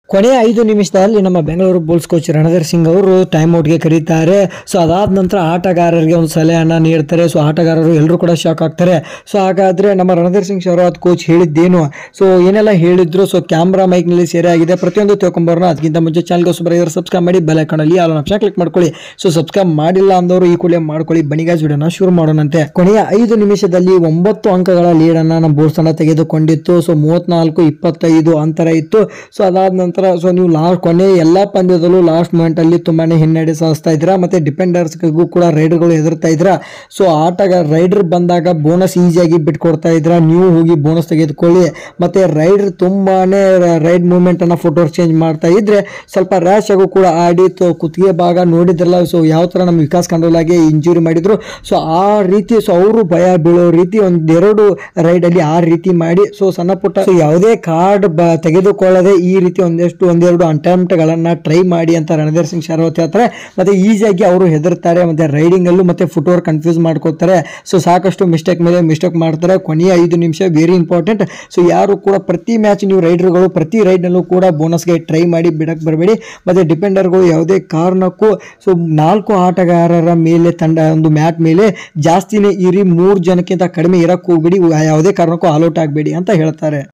ಕೊನೆಯ ಐದು ನಿಮಿಷದಲ್ಲಿ ನಮ್ಮ ಬೆಂಗಳೂರು ಬುಲ್ಸ್ ಕೋಚ್ ರಣಧೀರ್ ಸಿಂಗ್ ಅವರು ಟೈಮ್ ಔಟ್ಗೆ ಕರೀತಾರೆ ಸೊ ಅದಾದ ನಂತರ ಆಟಗಾರರಿಗೆ ಒಂದು ಸಲಹೆಯನ್ನ ನೀಡ್ತಾರೆ ಸೊ ಆಟಗಾರರು ಎಲ್ಲರೂ ಕೂಡ ಶಾಕ್ ಆಗ್ತಾರೆ ಸೊ ಹಾಗಾದ್ರೆ ನಮ್ಮ ರಣಧೀರ್ ಸಿಂಗ್ ಶರಾವತ್ ಕೋಚ್ ಹೇಳಿದ್ದೇನು ಸೊ ಏನೆಲ್ಲ ಹೇಳಿದ್ರು ಸೊ ಕ್ಯಾಮ್ರಾ ಮೈಕ್ ನಲ್ಲಿ ಸೇರೆ ಆಗಿದೆ ಪ್ರತಿಯೊಂದು ತಿಳ್ಕೊಂಬರೋಣ ಅದಕ್ಕಿಂತ ಮುಂಚೆ ಚಾನಲ್ಗೆ ಹೊಸಬರ ಸಬ್ಸ್ಕ್ರೈಬ್ ಮಾಡಿ ಬೆಲ್ ಐಕಾನಲ್ಲಿ ಆಲ್ ಆಪ್ಷನ್ ಕ್ಲಿಕ್ ಮಾಡ್ಕೊಳ್ಳಿ ಸೊ ಸಬ್ಸ್ಕ್ರೈಬ್ ಮಾಡಿಲ್ಲ ಅಂದವರು ಈ ಕೂಡಲೇ ಮಾಡ್ಕೊಳ್ಳಿ ಬನಿಗಾಜ್ ವಿಡಿಯೋನ ಶುರು ಮಾಡೋಣಂತೆ ಕೊನೆಯ ಐದು ನಿಮಿಷದಲ್ಲಿ ಒಂಬತ್ತು ಅಂಕಗಳ ಲೀಡ್ ಅನ್ನ ನಮ್ಮ ಬುಲ್ಸ್ ಅನ್ನ ತೆಗೆದುಕೊಂಡಿತ್ತು ಸೊ ಮೂವತ್ನಾಲ್ಕು ಇಪ್ಪತ್ತೈದು ಅಂತರ ಇತ್ತು ಸೊ ಅದಾದ ನಂತರ ಸೊ ನೀವು ಲಾಸ್ಟ್ ಕೊನೆ ಎಲ್ಲಾ ಪಂದ್ಯದಲ್ಲೂ ಲಾಸ್ಟ್ ಮೂಮೆಂಟ್ ಅಲ್ಲಿ ತುಂಬಾನೇ ಹಿನ್ನಡೆ ಸಾಧಿಸ್ತಾ ಇದ್ದೀರಾ ಮತ್ತೆ ಡಿಪೆಂಡರ್ಸ್ಗೂ ಕೂಡ ರೈಡರ್ಗಳು ಹೆದರ್ತಾ ಇದ್ರ ಸೊ ಆಟಗಾರ ರೈಡರ್ ಬಂದಾಗ ಬೋನಸ್ ಈಸಿಯಾಗಿ ಬಿಟ್ಕೊಡ್ತಾ ಇದ್ರ ನೀವು ಹೋಗಿ ಬೋನಸ್ ತೆಗೆದುಕೊಳ್ಳಿ ಮತ್ತೆ ರೈಡರ್ ತುಂಬಾನೇ ರೈಡ್ ಮೂವ್ಮೆಂಟ್ ಅನ್ನ ಫೋಟೋ ಚೇಂಜ್ ಮಾಡ್ತಾ ಇದ್ರೆ ಸ್ವಲ್ಪ ರ್ಯಾಶ್ ಆಗು ಕೂಡ ಆಡಿ ತೊ- ಕುತ್ತಿಗೆ ಭಾಗ ನೋಡಿದ್ರಲ್ಲ ಸೊ ಯಾವ ತರ ನಮ್ಮ ವಿಕಾಸ್ ಖಂಡೋಲಾಗೆ ಇಂಜುರಿ ಮಾಡಿದ್ರು ಸೊ ಆ ರೀತಿ ಸೊ ಅವರು ಭಯ ಬೀಳೋ ರೀತಿ ಒಂದೆರಡು ರೈಡ್ ಅಲ್ಲಿ ಆ ರೀತಿ ಮಾಡಿ ಸೊ ಸಣ್ಣ ಪುಟ್ಟ ಸೊ ಯಾವುದೇ ಕಾರ್ಡ್ ಬ ತೆಗೆದುಕೊಳ್ಳದೆ ಈ ರೀತಿ ಒಂದೆಷ್ಟು ಒಂದೆರಡು attempt ಗಳನ್ನ ಟ್ರೈ ಮಾಡಿ ಅಂತ ರಣಧೀರ್ ಸಿಂಗ್ ಶರಾವತ್ ಹೇಳ್ತಾರೆ ಮತ್ತೆ ಈಸಿಯಾಗಿ ಅವರು ಹೆದರ್ತಾರೆ ಮತ್ತೆ ರೈಡಿಂಗ್ ಅಲ್ಲೂ ಮತ್ತೆ ಫುಟ್ವರ್ ಕನ್ಫ್ಯೂಸ್ ಮಾಡ್ಕೋತಾರೆ ಸೊ ಸಾಕಷ್ಟು ಮಿಸ್ಟೇಕ್ ಮೇಲೆ ಮಿಸ್ಟೇಕ್ ಮಾಡ್ತಾರೆ ಕೊನೆಯ ಐದು ನಿಮಿಷ ವೆರಿ ಇಂಪಾರ್ಟೆಂಟ್ ಸೊ ಯಾರು ಕೂಡ ಪ್ರತಿ ಮ್ಯಾಚ್ ನೀವು ರೈಡರ್ಗಳು ಪ್ರತಿ ರೈಡ್ನಲ್ಲೂ ಕೂಡ ಬೋನಸ್ಗೆ ಟ್ರೈ ಮಾಡಿ ಬಿಡಕ್ಕೆ ಬರಬೇಡಿ ಮತ್ತೆ ಡಿಪೆಂಡರ್ಗಳು ಯಾವುದೇ ಕಾರಣಕ್ಕೂ ಸೊ ನಾಲ್ಕು ಆಟಗಾರರ ಮೇಲೆ ತಂಡ ಒಂದು ಮ್ಯಾಟ್ ಮೇಲೆ ಜಾಸ್ತಿನೇ ಇರಿ ಮೂರು ಜನಕ್ಕಿಂತ ಕಡಿಮೆ ಇರಕ್ಕೆ ಹೋಗ್ಬೇಡಿ ಯಾವುದೇ ಕಾರಣಕ್ಕೂ ಆಲ್ಔಟ್ ಆಗಬೇಡಿ ಅಂತ ಹೇಳ್ತಾರೆ